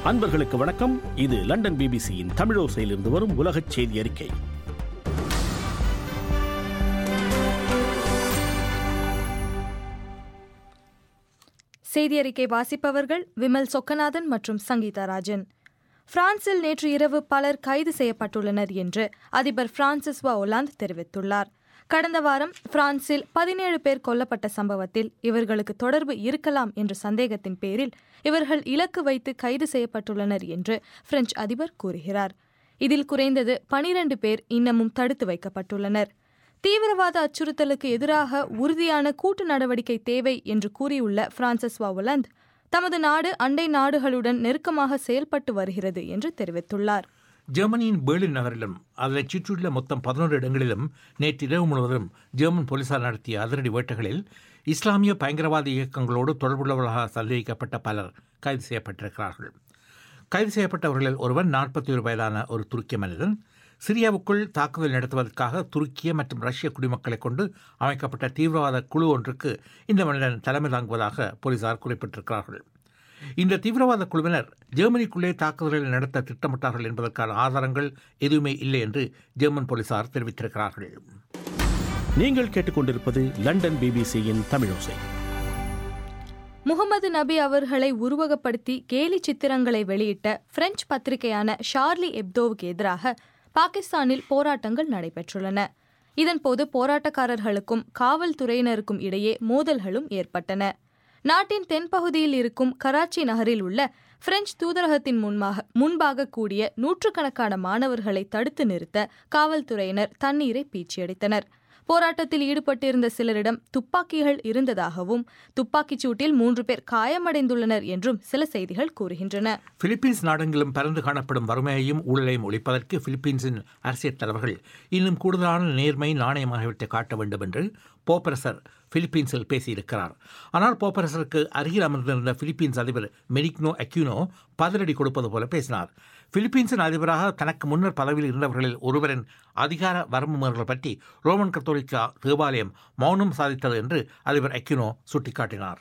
அன்பர்களுக்கு வணக்கம் இது லண்டன் பிபிசியின் தமிழோசையிலிருந்து வரும் உலகச் செய்தி அறிக்கை செய்தி அறிக்கை வாசிப்பவர்கள் விமல் சொக்கநாதன் மற்றும் சங்கீதா ராஜன் பிரான்சில் நேற்று இரவு பலர் கைது செய்யப்பட்டுள்ளனர் என்று அதிபர் பிரான்சிஸ்வா ஒலாந்து தெரிவித்துள்ளார் கடந்த வாரம் பிரான்சில் பதினேழு பேர் கொல்லப்பட்ட சம்பவத்தில் இவர்களுக்கு தொடர்பு இருக்கலாம் என்ற சந்தேகத்தின் பேரில் இவர்கள் இலக்கு வைத்து கைது செய்யப்பட்டுள்ளனர் என்று பிரெஞ்சு அதிபர் கூறுகிறார் இதில் குறைந்தது பனிரண்டு பேர் இன்னமும் தடுத்து வைக்கப்பட்டுள்ளனர் தீவிரவாத அச்சுறுத்தலுக்கு எதிராக உறுதியான கூட்டு நடவடிக்கை தேவை என்று கூறியுள்ள பிரான்சிஸ்வா ஒலந்து தமது நாடு அண்டை நாடுகளுடன் நெருக்கமாக செயல்பட்டு வருகிறது என்று தெரிவித்துள்ளார் ஜெர்மனியின் பேர்லின் நகரிலும் அதனைச் சுற்றியுள்ள மொத்தம் பதினோரு இடங்களிலும் நேற்று இரவு முழுவதும் ஜெர்மன் போலீசார் நடத்திய அதிரடி வேட்டைகளில் இஸ்லாமிய பயங்கரவாத இயக்கங்களோடு தொடர்புள்ளவர்களாக சந்தேகிக்கப்பட்ட பலர் கைது செய்யப்பட்டிருக்கிறார்கள் கைது செய்யப்பட்டவர்களில் ஒருவன் நாற்பத்தி ஒரு வயதான ஒரு துருக்கிய மனிதன் சிரியாவுக்குள் தாக்குதல் நடத்துவதற்காக துருக்கிய மற்றும் ரஷ்ய குடிமக்களை கொண்டு அமைக்கப்பட்ட தீவிரவாத குழு ஒன்றுக்கு இந்த மனிதன் தலைமை தாங்குவதாக போலீசார் குறிப்பிட்டிருக்கிறார்கள் இந்த தீவிரவாத குழுவினர் ஜெர்மனிக்குள்ளே தாக்குதல்களை நடத்த திட்டமிட்டார்கள் என்பதற்கான ஆதாரங்கள் எதுவுமே இல்லை என்று ஜெர்மன் போலீசார் தெரிவித்திருக்கிறார்கள் நீங்கள் கேட்டுக்கொண்டிருப்பது லண்டன் பிபிசியின் தமிழோசை முகமது நபி அவர்களை உருவகப்படுத்தி கேலி சித்திரங்களை வெளியிட்ட பிரெஞ்சு பத்திரிகையான ஷார்லி எப்தோவுக்கு எதிராக பாகிஸ்தானில் போராட்டங்கள் நடைபெற்றுள்ளன இதன்போது போராட்டக்காரர்களுக்கும் காவல்துறையினருக்கும் இடையே மோதல்களும் ஏற்பட்டன நாட்டின் தென்பகுதியில் இருக்கும் கராச்சி நகரில் உள்ள பிரெஞ்சு தூதரகத்தின் முன்பாக முன்பாக கூடிய நூற்றுக்கணக்கான மாணவர்களை தடுத்து நிறுத்த காவல்துறையினர் தண்ணீரை பீச்சியடித்தனர் போராட்டத்தில் ஈடுபட்டிருந்த சிலரிடம் துப்பாக்கிகள் இருந்ததாகவும் துப்பாக்கிச் சூட்டில் மூன்று பேர் காயமடைந்துள்ளனர் என்றும் சில செய்திகள் கூறுகின்றன பிலிப்பீன்ஸ் நாடெங்கிலும் பறந்து காணப்படும் வறுமையையும் ஊழலையும் ஒழிப்பதற்கு பிலிப்பீன்ஸின் அரசியல் தலைவர்கள் இன்னும் கூடுதலான நேர்மை நாணயம் ஆகியவற்றை காட்ட வேண்டும் என்று போப்பரசர் பிலிப்பீன்ஸில் பேசியிருக்கிறார் ஆனால் போப்பரசருக்கு அருகில் அமர்ந்திருந்த பிலிப்பீன்ஸ் அதிபர் மெரிக்னோ அக்யூனோ பதிலடி கொடுப்பது போல பேசினார் பிலிப்பீன்ஸின் அதிபராக தனக்கு முன்னர் பதவியில் இருந்தவர்களில் ஒருவரின் அதிகார வரம்புமுறைகள் பற்றி ரோமன் கத்தோலிக்கா தேவாலயம் மௌனம் சாதித்தது என்று அதிபர் அக்யூனோ சுட்டிக்காட்டினார்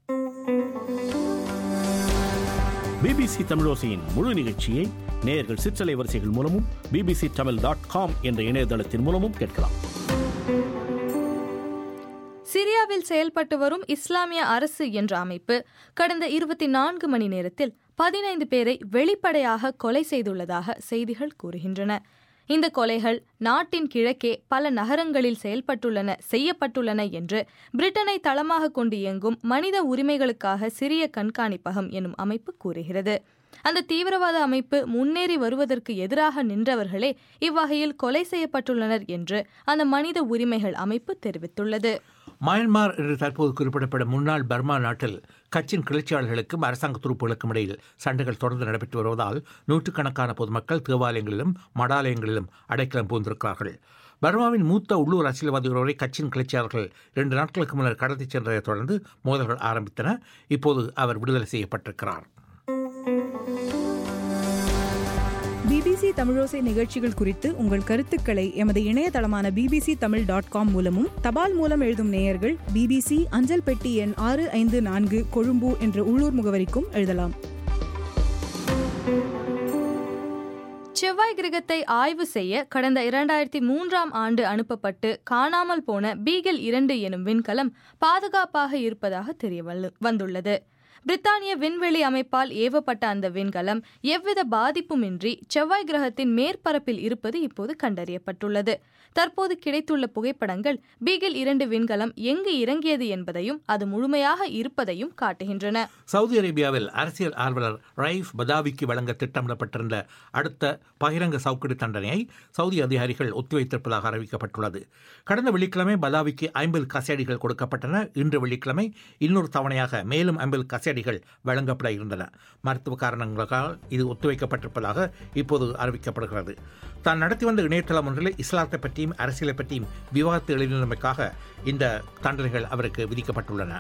பிபிசி தமிழோசையின் முழு நிகழ்ச்சியை நேயர்கள் சிற்றலை வரிசைகள் மூலமும் பிபிசி தமிழ் டாட் காம் என்ற இணையதளத்தின் மூலமும் கேட்கலாம் சிரியாவில் செயல்பட்டு வரும் இஸ்லாமிய அரசு என்ற அமைப்பு கடந்த இருபத்தி நான்கு மணி நேரத்தில் பதினைந்து பேரை வெளிப்படையாக கொலை செய்துள்ளதாக செய்திகள் கூறுகின்றன இந்த கொலைகள் நாட்டின் கிழக்கே பல நகரங்களில் செயல்பட்டுள்ளன செய்யப்பட்டுள்ளன என்று பிரிட்டனை தளமாக கொண்டு இயங்கும் மனித உரிமைகளுக்காக சிரிய கண்காணிப்பகம் எனும் அமைப்பு கூறுகிறது அந்த தீவிரவாத அமைப்பு முன்னேறி வருவதற்கு எதிராக நின்றவர்களே இவ்வகையில் கொலை செய்யப்பட்டுள்ளனர் என்று அந்த மனித உரிமைகள் அமைப்பு தெரிவித்துள்ளது மயன்மார் என்று தற்போது குறிப்பிடப்படும் முன்னாள் பர்மா நாட்டில் கட்சியின் கிளர்ச்சியாளர்களுக்கும் அரசாங்க துருப்புகளுக்கும் இடையில் சண்டைகள் தொடர்ந்து நடைபெற்று வருவதால் நூற்றுக்கணக்கான பொதுமக்கள் தேவாலயங்களிலும் மடாலயங்களிலும் அடைக்கலம் பூந்திருக்கிறார்கள் பர்மாவின் மூத்த உள்ளூர் அரசியல்வாதி ஒருவரை கட்சியின் கிளர்ச்சியாளர்கள் இரண்டு நாட்களுக்கு முன்னர் கடத்திச் சென்றதைத் தொடர்ந்து மோதல்கள் ஆரம்பித்தன இப்போது அவர் விடுதலை செய்யப்பட்டிருக்கிறார் பிபிசி தமிழோசை நிகழ்ச்சிகள் குறித்து உங்கள் கருத்துக்களை எமது இணையதளமான பிபிசி தமிழ் டாட் காம் மூலமும் தபால் மூலம் எழுதும் நேயர்கள் பிபிசி அஞ்சல் பெட்டி எண் ஆறு ஐந்து நான்கு கொழும்பு என்ற உள்ளூர் முகவரிக்கும் எழுதலாம் செவ்வாய் கிரகத்தை ஆய்வு செய்ய கடந்த இரண்டாயிரத்தி மூன்றாம் ஆண்டு அனுப்பப்பட்டு காணாமல் போன பீகல் இரண்டு எனும் விண்கலம் பாதுகாப்பாக இருப்பதாக தெரிய வந்துள்ளது பிரித்தானிய விண்வெளி அமைப்பால் ஏவப்பட்ட அந்த விண்கலம் எவ்வித பாதிப்புமின்றி செவ்வாய் கிரகத்தின் மேற்பரப்பில் இருப்பது இப்போது கண்டறியப்பட்டுள்ளது தற்போது கிடைத்துள்ள புகைப்படங்கள் பீகில் இரண்டு விண்கலம் எங்கு இறங்கியது என்பதையும் அது முழுமையாக இருப்பதையும் காட்டுகின்றன சவுதி அரேபியாவில் அரசியல் ஆர்வலர் ரைஃப் பதாவிக்கு வழங்க திட்டமிடப்பட்டிருந்த அடுத்த பகிரங்க சவுக்கடி தண்டனையை சவுதி அதிகாரிகள் ஒத்திவைத்திருப்பதாக அறிவிக்கப்பட்டுள்ளது கடந்த வெள்ளிக்கிழமை பதாவிக்கு ஐம்பது கசேடிகள் கொடுக்கப்பட்டன இன்று வெள்ளிக்கிழமை இன்னொரு தவணையாக மேலும் ஐம்பது கசேடிகள் வழங்கப்பட இருந்தன மருத்துவ காரணங்களால் இது ஒத்திவைக்கப்பட்டிருப்பதாக இப்போது அறிவிக்கப்படுகிறது தான் நடத்தி வந்த இணையதளம் ஒன்றில் இஸ்லாத்தை பற்றியும் அரசியலை பற்றியும் விவாதத்தை எழுதினமைக்காக இந்த தண்டனைகள் அவருக்கு விதிக்கப்பட்டுள்ளன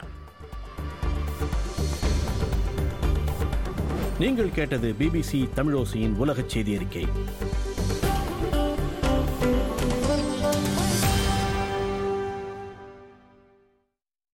நீங்கள் கேட்டது பிபிசி தமிழோசையின் உலகச் செய்தி அறிக்கை